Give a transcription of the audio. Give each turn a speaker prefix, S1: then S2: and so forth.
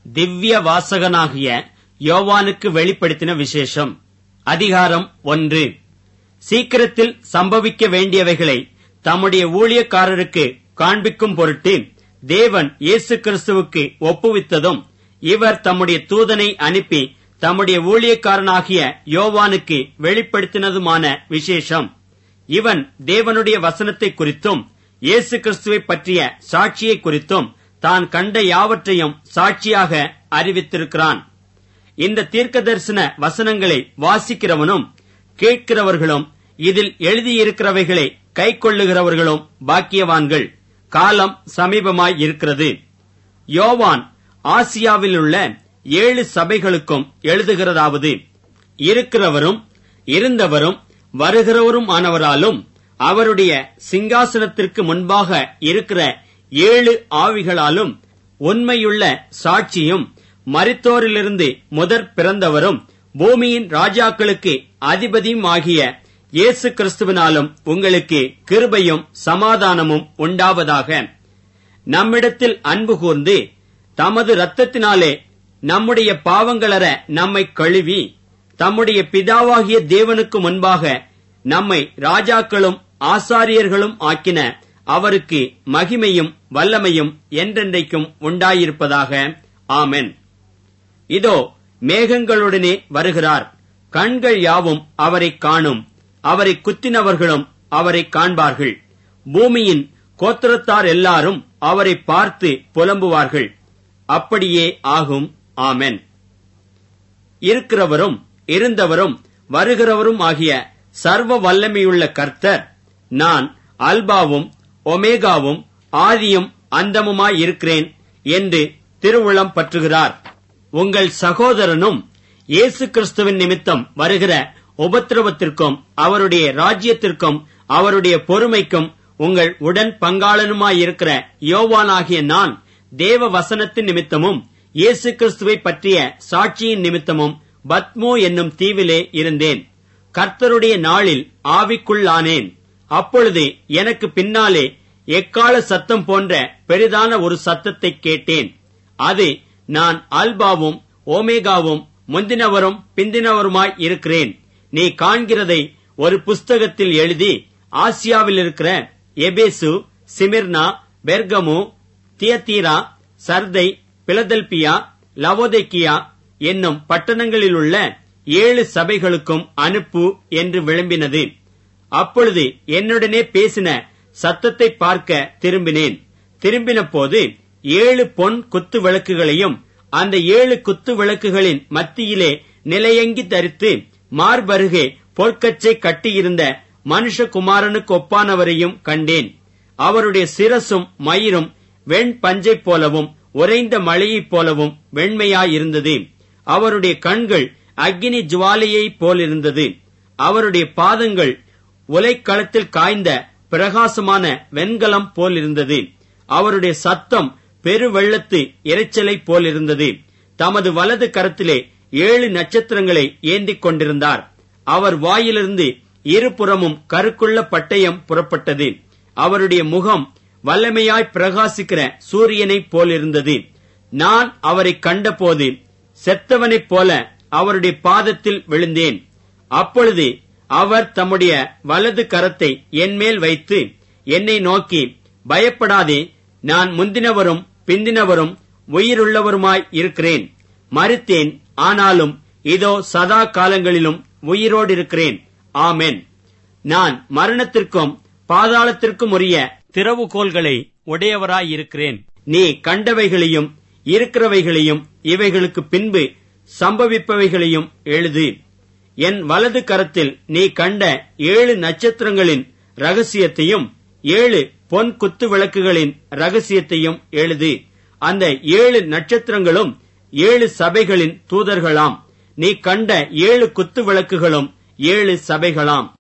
S1: திவ்ய வாசகனாகிய யோவானுக்கு வெளிப்படுத்தின விசேஷம் அதிகாரம் ஒன்று சீக்கிரத்தில் சம்பவிக்க வேண்டியவைகளை தம்முடைய ஊழியக்காரருக்கு காண்பிக்கும் பொருட்டு தேவன் இயேசு கிறிஸ்துவுக்கு ஒப்புவித்ததும் இவர் தம்முடைய தூதனை அனுப்பி தம்முடைய ஊழியக்காரனாகிய யோவானுக்கு வெளிப்படுத்தினதுமான விசேஷம் இவன் தேவனுடைய வசனத்தை குறித்தும் இயேசு கிறிஸ்துவை பற்றிய சாட்சியை குறித்தும் தான் கண்ட யாவற்றையும் சாட்சியாக அறிவித்திருக்கிறான் இந்த தீர்க்க தரிசன வசனங்களை வாசிக்கிறவனும் கேட்கிறவர்களும் இதில் எழுதியிருக்கிறவைகளை கைக்கொள்ளுகிறவர்களும் பாக்கியவான்கள் காலம் சமீபமாய் இருக்கிறது யோவான் ஆசியாவிலுள்ள ஏழு சபைகளுக்கும் எழுதுகிறதாவது இருக்கிறவரும் இருந்தவரும் வருகிறவரும் ஆனவராலும் அவருடைய சிங்காசனத்திற்கு முன்பாக இருக்கிற ஏழு ஆவிகளாலும் உண்மையுள்ள சாட்சியும் மரித்தோரிலிருந்து முதற் பிறந்தவரும் பூமியின் ராஜாக்களுக்கு அதிபதியும் ஆகிய இயேசு கிறிஸ்துவினாலும் உங்களுக்கு கிருபையும் சமாதானமும் உண்டாவதாக நம்மிடத்தில் அன்பு கூர்ந்து தமது இரத்தத்தினாலே நம்முடைய பாவங்களற நம்மை கழுவி தம்முடைய பிதாவாகிய தேவனுக்கு முன்பாக நம்மை ராஜாக்களும் ஆசாரியர்களும் ஆக்கின அவருக்கு மகிமையும் வல்லமையும் என்றென்றைக்கும் உண்டாயிருப்பதாக ஆமென் இதோ மேகங்களுடனே வருகிறார் கண்கள் யாவும் அவரை காணும் அவரை குத்தினவர்களும் அவரை காண்பார்கள் பூமியின் கோத்திரத்தார் எல்லாரும் அவரை பார்த்து புலம்புவார்கள் அப்படியே ஆகும் ஆமென் இருக்கிறவரும் இருந்தவரும் வருகிறவரும் ஆகிய சர்வ வல்லமையுள்ள கர்த்தர் நான் அல்பாவும் ஒமேகாவும் ஆதியும் அந்தமுமாயிருக்கிறேன் என்று திருவுளம் பற்றுகிறார் உங்கள் சகோதரனும் இயேசு கிறிஸ்துவின் நிமித்தம் வருகிற உபத்திரவத்திற்கும் அவருடைய ராஜ்யத்திற்கும் அவருடைய பொறுமைக்கும் உங்கள் உடன் பங்காளனுமாயிருக்கிற யோவானாகிய நான் தேவ வசனத்தின் நிமித்தமும் இயேசு கிறிஸ்துவை பற்றிய சாட்சியின் நிமித்தமும் பத்மோ என்னும் தீவிலே இருந்தேன் கர்த்தருடைய நாளில் ஆவிக்குள்ளானேன் அப்பொழுது எனக்கு பின்னாலே எக்கால சத்தம் போன்ற பெரிதான ஒரு சத்தத்தை கேட்டேன் அது நான் அல்பாவும் ஓமேகாவும் முந்தினவரும் பிந்தினவருமாய் இருக்கிறேன் நீ காண்கிறதை ஒரு புஸ்தகத்தில் எழுதி ஆசியாவில் இருக்கிற Ephesus Smyrna Pergamum Thyatira Sardis Philadelphia Laodicea என்னும் பட்டணங்களிலுள்ள ஏழு சபைகளுக்கும் அனுப்பு என்று விளம்பினது அப்பொழுது என்னுடனே பேசின சத்தத்தை பார்க்க திரும்பினேன் திரும்பின போது ஏழு பொன் குத்து விளக்குகளையும் அந்த ஏழு குத்து விளக்குகளின் மத்தியிலே நிலையங்கி தரித்து மார்பருகே பொற்கச்சை கட்டியிருந்த மனுஷகுமாரனுக்கு ஒப்பானவரையும் கண்டேன் அவருடைய சிரசும் மயிரும் வெண் பஞ்சை போலவும் உறைந்த மழையைப் போலவும் வெண்மையாயிருந்தது அவருடைய கண்கள் அக்னி ஜுவாலையைப் போலிருந்தது அவருடைய பாதங்கள் உலைக்களத்தில் காய்ந்த பிரகாசமான வெண்கலம் போலிருந்தது அவருடைய சத்தம் பெரு வெள்ளத்து இரைச்சலை போலிருந்தது தமது வலது கரத்திலே ஏழு நட்சத்திரங்களை ஏந்திக் கொண்டிருந்தார் அவர் வாயிலிருந்து இருபுறமும் கருக்குள்ள பட்டயம் புறப்பட்டது அவருடைய முகம் வல்லமையாய் பிரகாசிக்கிற சூரியனைப் போலிருந்தது நான் அவரை கண்டபோது செத்தவனைப் போல அவருடைய பாதத்தில் விழுந்தேன் அப்பொழுது அவர் தம்முடைய வலது கரத்தை என்மேல் வைத்து என்னை நோக்கி பயப்படாதே நான் முந்தினவரும் பிந்தினவரும் உயிருள்ளவருமாய் இருக்கிறேன் மறுத்தேன் ஆனாலும் இதோ சதா காலங்களிலும் உயிரோடு இருக்கிறேன் ஆமென் நான் மரணத்திற்கும் பாதாளத்திற்கும் உரிய திறவுகோள்களை உடையவராயிருக்கிறேன் நீ கண்டவைகளையும் இருக்கிறவைகளையும் இவைகளுக்கு பின்பு சம்பவிப்பவைகளையும் எழுது என் வலது கரத்தில் நீ கண்ட ஏழு நட்சத்திரங்களின் ரகசியத்தையும் ஏழு பொன் குத்து விளக்குகளின் ரகசியத்தையும் எழுது அந்த ஏழு நட்சத்திரங்களும் ஏழு சபைகளின் தூதர்களாம் நீ கண்ட ஏழு குத்து விளக்குகளும் ஏழு சபைகளாம்